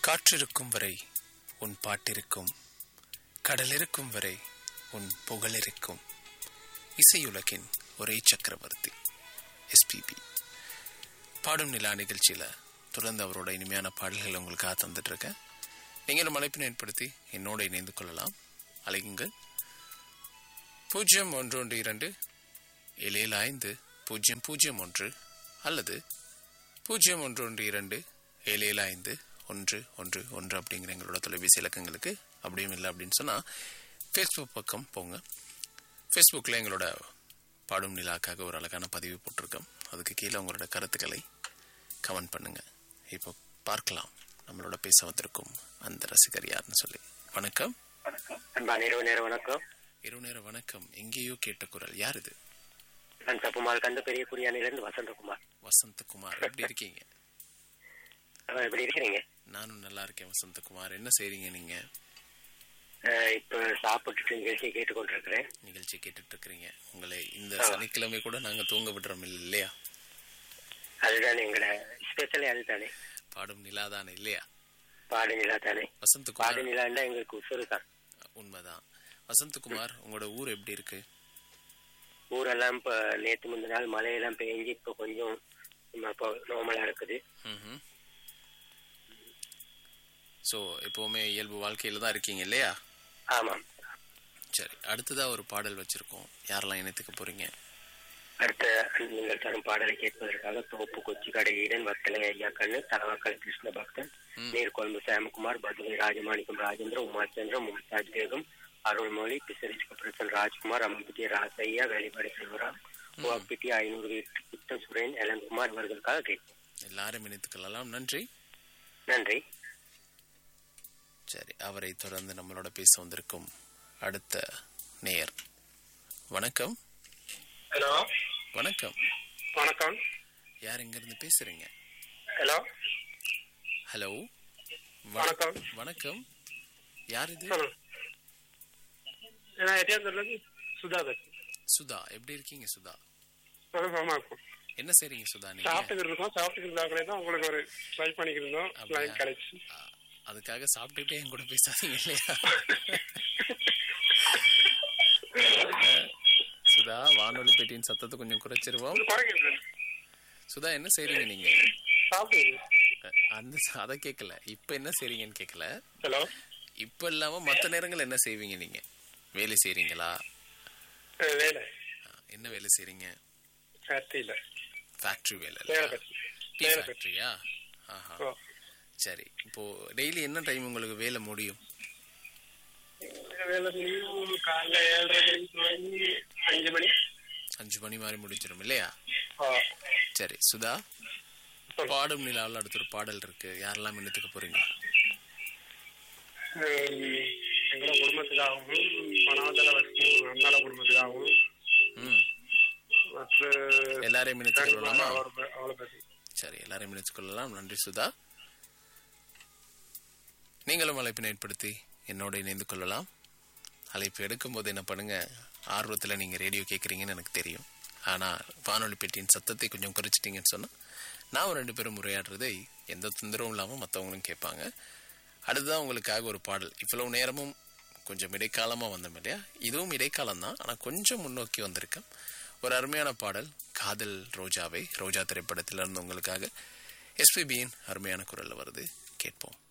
காற்றிருக்கும் வரை உன் பாட்டிருக்கும் கடல் இருக்கும் வரை உன் புகழ் இருக்கும் இசையுலகின் ஒரே சக்கரவர்த்தி எஸ்பிபி பாடும் நிலா நிகழ்ச்சியில் தொடர்ந்து அவரோட இனிமையான பாடல்கள் உங்களுக்காக தந்துட்டு இருக்கேன் நீங்களும் அழைப்பினை ஏற்படுத்தி என்னோட இணைந்து கொள்ளலாம் அழைக்குங்கள் பூஜ்ஜியம் ஒன்று ஒன்று இரண்டு ஏழு ஏழு ஐந்து பூஜ்ஜியம் பூஜ்ஜியம் ஒன்று அல்லது பூஜ்ஜியம் ஒன்று ஒன்று இரண்டு ஏழு ஏழு ஐந்து ஒன்று ஒன்று ஒன்று அப்படிங்கிற எங்களோட தொலைபேசி இலக்கங்களுக்கு அப்படியும் இல்லை அப்படின்னு சொன்னால் ஃபேஸ்புக் பக்கம் போங்க ஃபேஸ்புக்கில் எங்களோட பாடும் நிலாக்காக ஒரு அழகான பதிவு போட்டிருக்கோம் அதுக்கு கீழே உங்களோட கருத்துக்களை கமெண்ட் பண்ணுங்க இப்போ பார்க்கலாம் நம்மளோட பேச வந்திருக்கும் அந்த ரசிகர் யாருன்னு சொல்லி வணக்கம் அன்பான இரவு நேர வணக்கம் இரவு நேர வணக்கம் எங்கேயோ கேட்ட குரல் யார் இது நான் தப்புமால் கண்டு பெரிய குடியானிலிருந்து வசந்தகுமார் வசந்தகுமார் எப்படி இருக்கீங்க அஹ் எப்படி இருக்கிறீங்க நானும் நல்லா இருக்கேன் வசந்தகுமார் என்ன செய்றீங்க நீங்க அஹ் இப்ப சாப்பிட்டுட்டு நிகழ்ச்சியை கேட்டுக்கொண்டிருக்கிறேன் நிகழ்ச்சி கேட்டுட்டு இருக்கிறீங்க உங்களை இந்த சனிக்கிழமை கூட நாங்க தூங்க விடுறோம் இல்லையா அதுதானே எங்களோட ஸ்பெஷலே அதுதானே பாடும் நிலாதானே இல்லையா பாடு நிலா தானே வசந்தகுமார் பாடு நிலாண்டா எங்களுக்கு உசுறு தான் உண்மைதான் வசந்தகுமார் உங்களோட ஊர் எப்படி இருக்கு ஊரெல்லாம் இப்ப நேத்து முந்தின நாள் மழையெல்லாம் பெஞ்சு இப்ப கொஞ்சம் இப்போ நார்மலா இருக்குது ம்ஹும். சோ எப்பவுமே இயல்பு வாழ்க்கையில தான் இருக்கீங்க இல்லையா ஆமாம் சரி அடுத்ததா ஒரு பாடல் வச்சிருக்கோம் யாரெல்லாம் இணைத்துக்க போறீங்க அடுத்த நீங்கள் தரும் பாடலை கேட்பதற்காக தோப்பு கொச்சி கடை ஈடன் வத்தலை ஐயா கண்ணு தலவாக்கல் கிருஷ்ண பக்தன் ம். நீர்கொழும்பு சாமகுமார் பதுவை ராஜமாணிக்கம் ராஜேந்திர உமாச்சந்திரம் மும்தாஜ் பேகம் அருள்மொழி பிசரிச் கபிரசன் ராஜ்குமார் அம்புஜி ராசையா வெளிப்பாடு செல்வராம் ஓபிடி ஐநூறு வீட்டு புத்தன் சுரேன் எலங்குமார் இவர்களுக்காக கேட்போம் எல்லாரும் இணைத்துக்கொள்ளலாம் நன்றி நன்றி சரி அவரை தொடர்ந்து நம்மளோட பேச வந்திருக்கும் அடுத்த நேயர் வணக்கம் ஹலோ வணக்கம் வணக்கம் யார் இங்க இருந்து பேசுறீங்க ஹலோ ஹலோ வணக்கம். வணக்கம் யார் இது நான் எட்டியாந்தூர்லேருந்து சுதாகர் சுதா எப்படி இருக்கீங்க சுதா இருக்கும் என்ன செய்றீங்க சுதா நீங்க சாப்பிட்டுக்கிட்டு இருக்கோம் சாப்பிட்டுக்கிட்டு இருந்தாங்களே தான் உங்களுக்கு ஒரு ட்ரை பண்ணிக்கிட்டு இருந்தோம் அப்படியா? லைன் கிடைச்சு ஆ, அதுக்காக சாப்பிட்டுட்டே என் கூட பேசாதீங்க இல்லையா சுதா வானொலி பெட்டியின் சத்தத்தை கொஞ்சம் குறைச்சிருவோம் குறைக்கிறது சுதா என்ன செய்றீங்க நீங்க சாப்பிடுங்க அஹ், அந்த ச- அதை கேட்கல இப்ப என்ன செய்றீங்கன்னு கேட்கல ஹலோ இப்ப இல்லாம மத்த நேரங்கள் என்ன செய்வீங்க நீங்க வேலை செய்றீங்களா வேலை ஆ, என்ன வேலை செய்றீங்க ஃபேக்டரியில் ஃபேக்டரி வேலை வேலை இல்லையா? கட்டி டீ வேலை ஃபேக்டரியா ஆஹா ஓ சரி இப்போ டெய்லி என்ன டைம் உங்களுக்கு வேலை முடியும் வேலை முடியும் காலைல ஏழரை மணிக்கு தொடங்கி அஞ்சு மணி அஞ்சு மணி மாதிரி முடிஞ்சிடும் இல்லையா ஓ சரி சுதா சொல்லு. பாடும் நிலாவில் அடுத்த ஒரு பாடல் இருக்கு யாரெல்லாம் இன்னத்துக்கு போறீங்க ஹம், எங்களோட குடும்பத்துக்காகவும் பணாதல வசதியும் அண்ணாட குடும்பத்துக்காகவும் ம் மற்ற எல்லாரையும் இணைத்துக் கொள்ளலாமா அவரை அவளை பற்றி சரி எல்லாரையும் இணைத்துக் கொள்ளலாம் நன்றி சுதா நீங்களும் அழைப்பினை ஏற்படுத்தி என்னோட இணைந்து கொள்ளலாம் அழைப்பு எடுக்கும்போது என்ன பண்ணுங்க ஆர்வத்தில் நீங்கள் ரேடியோ கேட்குறீங்கன்னு எனக்கு தெரியும் ஆனால் வானொலி பெட்டியின் சத்தத்தை கொஞ்சம் குறைச்சிட்டீங்கன்னு சொன்னால் நான் ரெண்டு பேரும் உரையாடுறதை எந்த தொந்தரவும் இல்லாமல் மற்றவங்களும் கேட்பாங்க அடுத்ததான் உங்களுக்காக ஒரு பாடல் இவ்வளவு நேரமும் கொஞ்சம் இடைக்காலமாக வந்தோம் இல்லையா இதுவும் இடைக்காலம் தான் ஆனால் கொஞ்சம் முன்னோக்கி வந்திருக்கேன் ஒரு அருமையான பாடல் காதல் ரோஜாவை ரோஜா திரைப்படத்திலிருந்து உங்களுக்காக எஸ்பிபியின் அருமையான குரல்ல வருது கேட்போம்